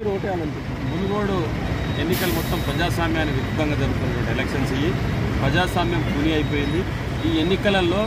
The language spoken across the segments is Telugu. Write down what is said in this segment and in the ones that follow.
ఓటేయాలనుకుంటున్నారు మునుగోడు ఎన్నికలు మొత్తం ప్రజాస్వామ్యానికి విరుద్ధంగా జరుగుతున్నటువంటి ఎలక్షన్స్ ఇవి ప్రజాస్వామ్యం కూని అయిపోయింది ఈ ఎన్నికలలో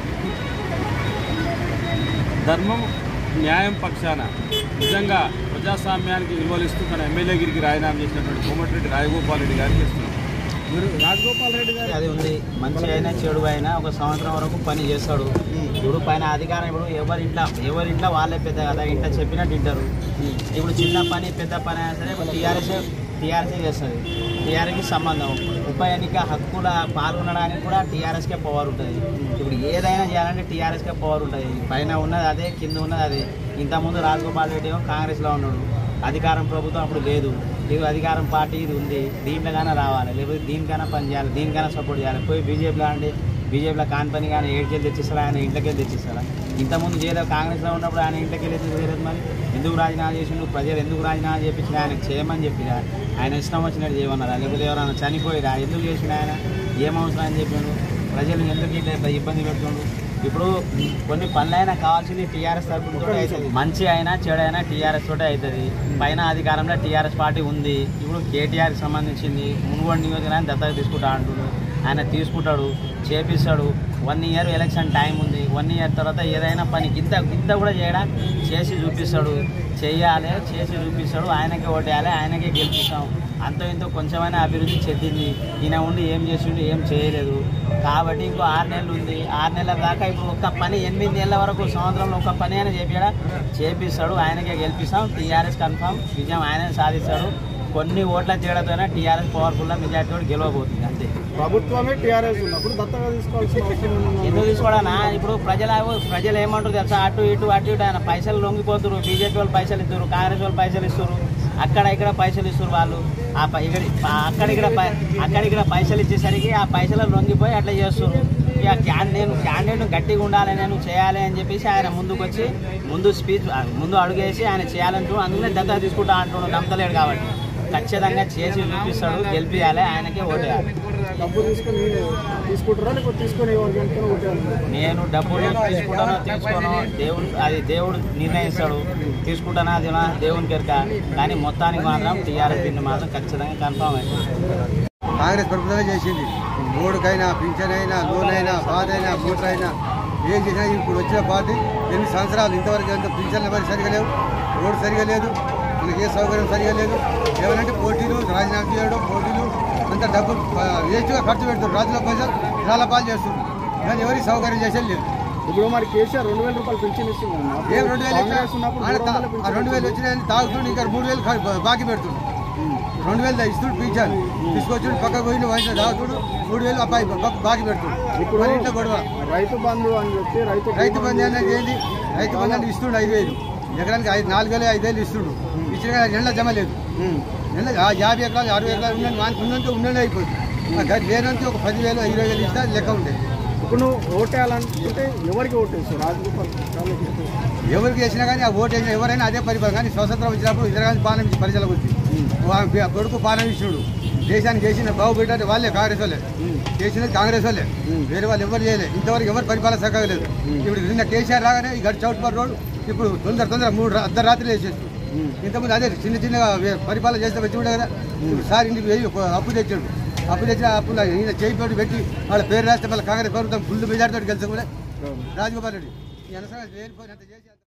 ధర్మం న్యాయం పక్షాన నిజంగా ప్రజాస్వామ్యానికి విలువలిస్తూ తన ఎమ్మెల్యేగిరికి రాజీనామా చేసినటువంటి కోమటిరెడ్డి రాజగోపాల్ రెడ్డి గారికి ఇస్తున్నాం మీరు రాజగోపాల్ రెడ్డి గారు అది ఉంది మంచి అయినా చెడు అయినా ఒక సంవత్సరం వరకు పని చేస్తాడు ఇప్పుడు పైన అధికారం ఇప్పుడు ఎవరి ఇంట్లో ఎవరి ఇంట్లో వాళ్ళే పెద్ద కదా ఇంట్లో చెప్పినట్టు వింటారు ఇప్పుడు చిన్న పని పెద్ద పని అయినా సరే టీఆర్ఎస్ టీఆర్ఎస్ చేస్తుంది టీఆర్ఎస్కి సంబంధం ఉప ఎన్నిక హక్కుల పాల్గొనడానికి కూడా టీఆర్ఎస్కే పవర్ ఉంటుంది ఇప్పుడు ఏదైనా చేయాలంటే టీఆర్ఎస్కే పవర్ ఉంటుంది పైన ఉన్నది అదే కింద ఉన్నది అదే ఇంతకుముందు రాజగోపాల్ రెడ్డి ఏమో కాంగ్రెస్లో ఉన్నాడు అధికారం ప్రభుత్వం అప్పుడు లేదు ఇది అధికారం పార్టీ ఇది ఉంది దీంట్లోకైనా రావాలి లేకపోతే దీనికైనా పని చేయాలి దీనికైనా సపోర్ట్ చేయాలి పోయి బీజేపీలో అండి బీజేపీలో కాని పని కానీ ఏడుకెళ్ళి తెచ్చిస్తారా ఆయన ఇంట్లోకి తెచ్చిస్తారా ఇంతకుముందు చేయలేదు కాంగ్రెస్లో ఉన్నప్పుడు ఆయన ఇంట్లోకి వెళ్ళి ఎందుకు చేయలేదు మరి ఎందుకు రాజీనామా చేసిండు ప్రజలు ఎందుకు రాజీనామా చేపించిన ఆయనకు చేయమని చెప్పిరా ఆయన ఇష్టం వచ్చినట్టు చేయమన్నారా లేకపోతే ఎవరైనా చనిపోయిరా ఎందుకు చేసిన ఆయన ఏం అవసరం అని చెప్పిండు ప్రజలు ఎందుకు ఇట్లా ఇబ్బంది పెడుతుండు ఇప్పుడు కొన్ని పనులైనా కావాల్సింది టీఆర్ఎస్ తరఫున అవుతుంది మంచి అయినా చెడు అయినా టీఆర్ఎస్ తోటే అవుతుంది పైన అధికారంలో టీఆర్ఎస్ పార్టీ ఉంది ఇప్పుడు కేటీఆర్కి సంబంధించింది మునుగోడు నియోజకవర్గాన్ని దత్తత తీసుకుంటా అంటున్నాడు ఆయన తీసుకుంటాడు చేపిస్తాడు వన్ ఇయర్ ఎలక్షన్ టైం ఉంది వన్ ఇయర్ తర్వాత ఏదైనా పని ఇంత ఇంత కూడా చేయడా చేసి చూపిస్తాడు చేయాలి చేసి చూపిస్తాడు ఆయనకే ఓటేయాలి ఆయనకే గెలిపిస్తాం అంతో ఇంతో కొంచెమైనా అభివృద్ధి చెందింది ఈయన ఉండి ఏం చేసిండు ఏం చేయలేదు కాబట్టి ఇంకో ఆరు నెలలు ఉంది ఆరు నెలల దాకా ఇప్పుడు ఒక్క పని ఎనిమిది నెలల వరకు సంవత్సరంలో ఒక పని అయినా చేపియడా చేపిస్తాడు ఆయనకే గెలిపిస్తాం టీఆర్ఎస్ కన్ఫామ్ విజయం ఆయనే సాధిస్తాడు కొన్ని ఓట్ల తేడాతోనే టీఆర్ఎస్ పవర్ఫుల్గా మెజార్టీ కూడా గెలవబోతుంది అంతే ప్రభుత్వమే టీఆర్ఎస్ ఉన్నప్పుడు దత్తగా తీసుకోవాల్సిన అవసరం ఏముంది? ఎందుకు తీసుకోవడానా ఇప్పుడు ప్రజల ప్రజలు ఏమంటారు తెలుసా అటు ఇటు అటు ఇటు ఆయన పైసలు లొంగిపోతున్నారు బీజేపీ వాళ్ళు పైసలు ఇస్తారు కాంగ్రెస్ వాళ్ళు పైసలు ఇస్తారు అక్కడ ఇక్కడ పైసలు ఇస్తారు వాళ్ళు ఆ పై- ఇక్కడ అక్కడ ఇక్కడ పై- అక్కడ ఇక్కడ పైసలు ఇచ్చేసరికి ఆ పైసలు లొంగిపోయి అట్లా చేస్తారు ఇక క్యాన్ నేను క్యాండిడేట్ గట్టిగా ఉండాలి నేను చేయాలి అని చెప్పేసి ఆయన ముందుకు వచ్చి ముందు స్పీచ్ ముందు అడుగేసి ఆయన చేయాలంటూ అందుకనే దత్తత తీసుకుంటా అంటున్నాడు నమ్మతలేడు కాబట్టి ఖచ్చితంగా చేసి చూపిస్తాడు గెలిపియాలి ఆయనకే ఓటేయాలి డబ్బు తీసుకొని తీసుకుంటారా లేకపోతే తీసుకొని ఎవరికి వెళ్తారో ఓటేయాలనుకుంటున్నారు నేను డబ్బులు తీసుకుంటానో తీసుకోనో దేవుడు అది దేవుడు నిర్ణయిస్తాడు తీసుకుంటానా అది నా దేవుని కెరక కానీ మొత్తానికి మాత్రం టీఆర్ఎస్ దీన్ని మాత్రం ఖచ్చితంగా కన్ఫామ్ అవుతుంది కాంగ్రెస్ ప్రభుత్వమే చేసింది మూడుకైనా పింఛన్ అయినా లోన్ అయినా బాధ అయినా మోటార్ అయినా ఏం చేసినా ఇప్పుడు వచ్చిన పార్టీ ఎనిమిది సంవత్సరాలు ఇంతవరకు ఎంత పింఛన్లు మరి సరిగా లేవు రోడ్డు సరిగా లేదు మనకి ఏ సౌకర్యం సరిగా లేదు ఏమంటే పోటీలు రాజీనామా చేయడం పోటీలు అంత డబ్బు వేస్ట్గా ఖర్చు పెడుతున్నారు రాజుల పైసలు చాలా పాలు చేస్తున్నారు కానీ ఎవరికి సౌకర్యం చేసేది లేదు ఇప్పుడు మరి కేసీఆర్ రెండు వేల రూపాయలు పెన్షన్ ఇస్తున్నారు ఏం రెండు వేలు కాంగ్రెస్ ఇచ్చినా ఉన్నప్పుడు ఆయన మూడు వందల తా- ఆ పెన్షన్ రెండు వేలు వచ్చినాయని తాగుతుండే ఇంకా మూడు వేలు ఖ- బాకీ పెడుతుండు రెండు వేలు ఇస్తుడు పింఛాను తీసుకొచ్చి పక్కకు పోయి వయసు తాగుతుడు మూడు వేలు అబ్బాయి బా- బాకీ పెడుతుండు ఇప్పుడు మరి ఇంట్లో గొడవ రైతు బంధు అని చెప్పి రైతు రైతు బంధు అనేది ఏంది రైతు బంధు అంటే ఇస్తుండు ఐదు వేలు ఎకరానికి ఐదు నాలుగు వేలు ఐదు వేలు ఇస్తుండు ఇచ్చిన కానీ నెల జమ లేదు నెల ఆ యాభై ఎకరాలు అరవై ఎకరాలు ఉన్నది వానికి ఉన్నంత ఉన్నది అయిపోతుంది ఆ గది లేనంత ఒక పదివేలు ఇరవై వేలు ఇస్తే అది లెక్క ఉండేది ఇప్పుడు నువ్వు ఓటేయాలనుకుంటే ఎవరికి ఓటేస్తావు రాజగోపాల్ వాళ్ళకి ఇస్తావు. ఎవరికి వేసినా కానీ ఆ ఓటు వేసినా ఎవరైనా అదే పరిపాలన కానీ స్వతంత్రం వచ్చినప్పుడు ఇందిరాగాంధీ పాలన ఇచ్చి ప్రజలకు వచ్చి వా- బి- కొడుకు పాలన ఇచ్చినాడు దేశానికి చేసిన బాగుపెట్ట అంటే వాళ్ళే కాంగ్రెస్ వాళ్ళే చేసినది కాంగ్రెస్ వాళ్ళే వేరే వాళ్ళు ఎవరు చేయలేదు ఇంతవరకు ఎవరు పరిపాలన సగలేదు ఇప్పుడు నిన్న కేసీఆర్ రాగానే ఈ గడి చౌట్పర్ రోడ్ ఇప్పుడు తొందర తొందర మూడు రా- అర్ధరాత్రి వేసేస్తుంది ఇంతకుముందు అదే చిన్న చిన్నగా వే- పరిపాలన చేస్తే వచ్చి ఉండే కదా ఇప్పుడు సార్ ఇంటికి వెయ్యి ఒక అప్పు తెచ్చాడు అప్పు తెచ్చిన అప్పులు ఈయన చేయి పెట్టి పెట్టి వాళ్ళ పేరు రాస్తే మళ్ళీ కాంగ్రెస్ ప్రభుత్వం ఫుల్ మెజార్టీతో గెలిచి కూడా రాజగోపాల్ రెడ్డి ఈ అనవసరంగా లేనిపోయినంత చేసి